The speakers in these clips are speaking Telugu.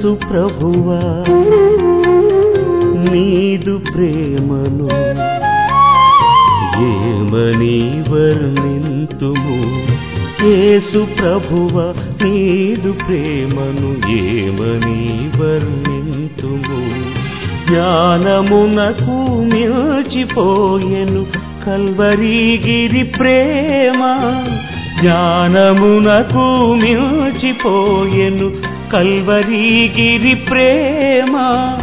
యేసు ప్రభువా నీదు ప్రేమను ఏమని వర్ణింతుము యేసు ప్రభువ నీదు ప్రేమను ఏమని వర్ణింతుము జ్ఞానమునకు మిల్చిపోయెను కల్వరిగిరి ప్రేమ జ్ఞానమునకు మిల్చిపోయెను కల్వరిగిరి ప్రేమ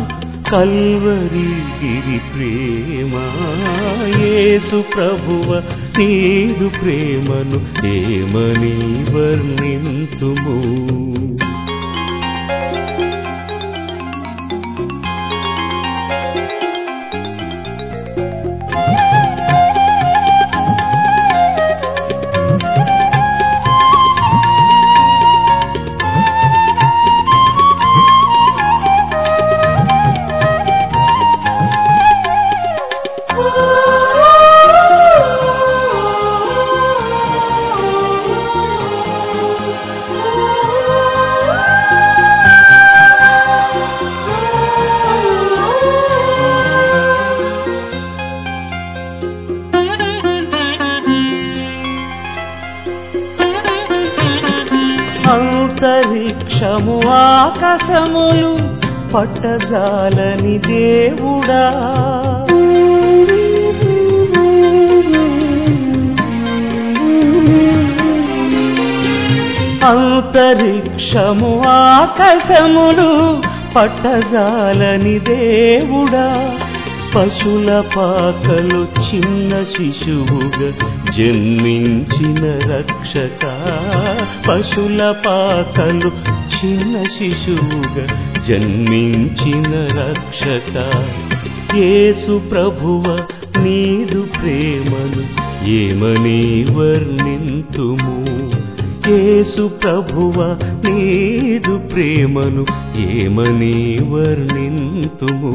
కల్వరిగిరి ప్రేమ యేసు ప్రభువ నీదు ప్రేమను ఏమని వర్ణింతుము అంతరిక్షము ఆకాశములు పట్టజాలని దేవుడా అంతరిక్షము ఆకాశములు పట్టజాలని దేవుడా పశుల పాకలు చిన్న శిశువుగా జన్మించిన రక్షక పశుల పాకలు చిన్న శిశువుగా జన్మించిన రక్షక యేసు ప్రభువ నీదు ప్రేమను ఏమని వర్ణింతుము యేసు ప్రభువ నీదు ప్రేమను ఏమని వర్ణింతుము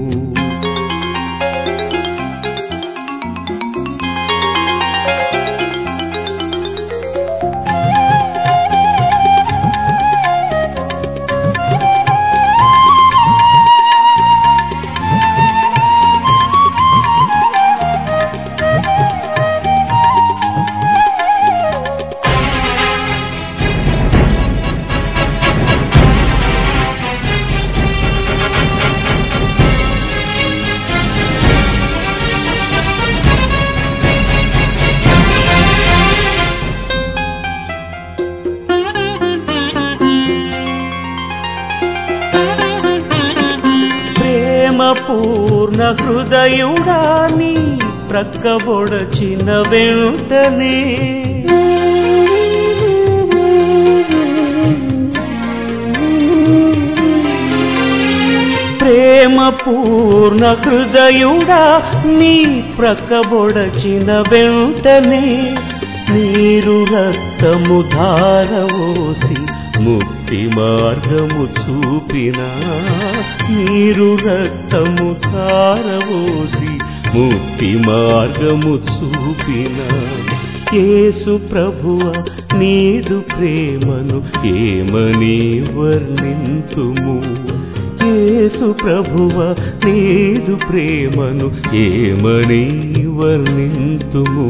ప్రేమ పూర్ణ హృదయుడాని ప్రక్కబొడచిన వెంటనే ప్రేమ పూర్ణ హృదయుడా నీ ప్రక్కబొడచిన వెంటనే నీరు రక్తము ధారవోసి ముక్తి మార్గము చూపిన నీరు రక్తము ధారవోసి ముక్తి మార్గము చూపిన యేసు ప్రభువ నీదు ప్రేమను ఏమని వర్ణింతుము యేసు ప్రభువ నీదు ప్రేమను ఏమని వర్ణింతుము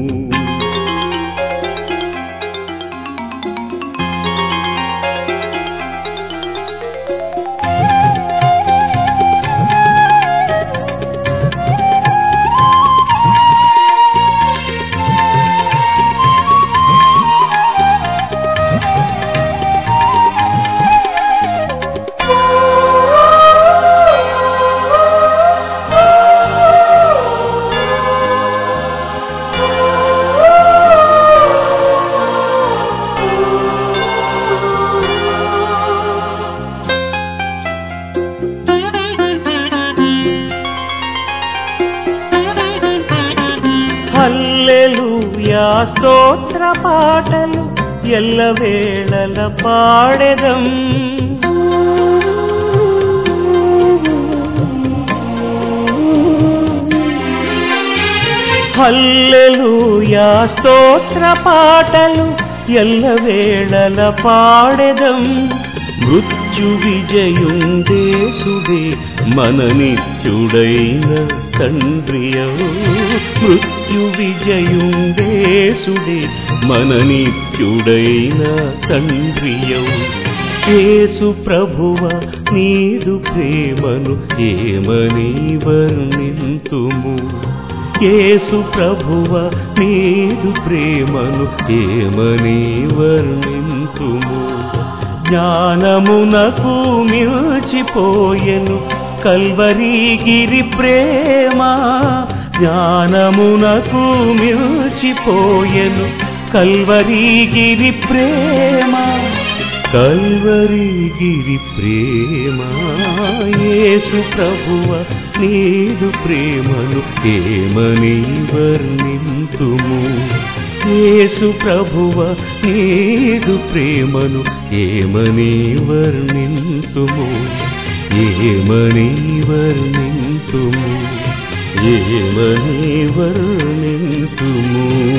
హల్లెలూయా స్తోత్ర పాటలు ఎల్లవేళల పాడెదం హల్లెలూయా స్తోత్ర పాటలు ఎల్లవేళల పాడెదం మృత్యు విజయుండేసుడే మన నిత్యుడైన తండ్రియవు మృత్యు విజయుండేసుడే మన నిత్యుడైన తండ్రియవు యేసు ప్రభువ నీదు ప్రేమను ఏమని వర్ణింతుము యేసు ప్రభువ నీదు ప్రేమను ఏమని వర్ణింతుము జ్ఞానమునకు మిల్చిపోయెను కల్వరీగిరి ప్రేమ జ్ఞానమునకు మిల్చిపోయెను కల్వరీగిరి ప్రేమ కల్వరిగిరి ప్రేమ యేసు ప్రభువ నీదు ప్రేమను ఏమని వర్ణింతుము యేసు ప్రభువ నీదు ప్రేమను ఏమని వర్ణింతుము ఏమని వర్ణింతుము ఏమని వర్ణింతుము